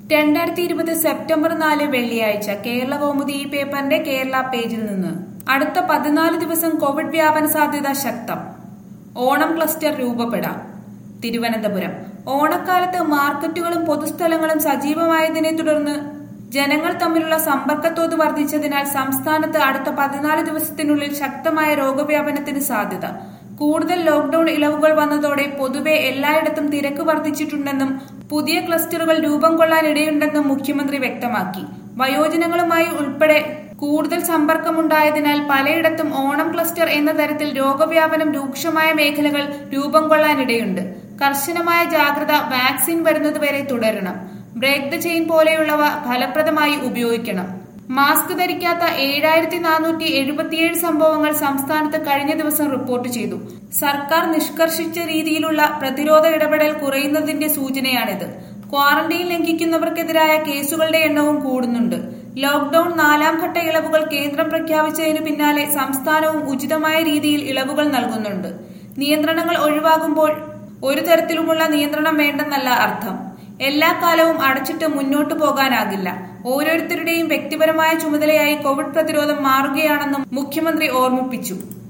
രണ്ടായിരത്തി ഇരുപത് സെപ്റ്റംബർ നാല് വെള്ളിയാഴ്ച കേരള കൗമുദി ഈ പേപ്പറിന്റെ കേരള പേജിൽ നിന്ന് അടുത്ത പതിനാല് ദിവസം കോവിഡ് വ്യാപന സാധ്യത ശക്തം ഓണം ക്ലസ്റ്റർ രൂപപ്പെടാം തിരുവനന്തപുരം ഓണക്കാലത്ത് മാർക്കറ്റുകളും പൊതുസ്ഥലങ്ങളും സജീവമായതിനെ തുടർന്ന് ജനങ്ങൾ തമ്മിലുള്ള സമ്പർക്കത്തോത് വർദ്ധിച്ചതിനാൽ സംസ്ഥാനത്ത് അടുത്ത പതിനാല് ദിവസത്തിനുള്ളിൽ ശക്തമായ രോഗവ്യാപനത്തിന് സാധ്യത കൂടുതൽ ലോക്ഡൌൺ ഇളവുകൾ വന്നതോടെ പൊതുവെ എല്ലായിടത്തും തിരക്ക് വർദ്ധിച്ചിട്ടുണ്ടെന്നും പുതിയ ക്ലസ്റ്ററുകൾ രൂപം കൊള്ളാനിടയുണ്ടെന്നും മുഖ്യമന്ത്രി വ്യക്തമാക്കി വയോജനങ്ങളുമായി ഉൾപ്പെടെ കൂടുതൽ സമ്പർക്കമുണ്ടായതിനാൽ പലയിടത്തും ഓണം ക്ലസ്റ്റർ എന്ന തരത്തിൽ രോഗവ്യാപനം രൂക്ഷമായ മേഖലകൾ രൂപം കൊള്ളാനിടയുണ്ട് കർശനമായ ജാഗ്രത വാക്സിൻ വരുന്നതുവരെ തുടരണം ബ്രേക്ക് ദ ചെയിൻ പോലെയുള്ളവ ഫലപ്രദമായി ഉപയോഗിക്കണം മാസ്ക് ധരിക്കാത്ത ഏഴായിരത്തി നാനൂറ്റി എഴുപത്തിയേഴ് സംഭവങ്ങൾ സംസ്ഥാനത്ത് കഴിഞ്ഞ ദിവസം റിപ്പോർട്ട് ചെയ്തു സർക്കാർ നിഷ്കർഷിച്ച രീതിയിലുള്ള പ്രതിരോധ ഇടപെടൽ കുറയുന്നതിന്റെ സൂചനയാണിത് ക്വാറന്റൈൻ ലംഘിക്കുന്നവർക്കെതിരായ കേസുകളുടെ എണ്ണവും കൂടുന്നുണ്ട് ലോക്ഡൌൺ നാലാം ഘട്ട ഇളവുകൾ കേന്ദ്രം പ്രഖ്യാപിച്ചതിനു പിന്നാലെ സംസ്ഥാനവും ഉചിതമായ രീതിയിൽ ഇളവുകൾ നൽകുന്നുണ്ട് നിയന്ത്രണങ്ങൾ ഒഴിവാകുമ്പോൾ ഒരു തരത്തിലുമുള്ള നിയന്ത്രണം വേണ്ടെന്നല്ല അർത്ഥം എല്ലാ കാലവും അടച്ചിട്ട് മുന്നോട്ടു പോകാനാകില്ല ഓരോരുത്തരുടെയും വ്യക്തിപരമായ ചുമതലയായി കോവിഡ് പ്രതിരോധം മാറുകയാണെന്നും മുഖ്യമന്ത്രി ഓർമ്മിപ്പിച്ചു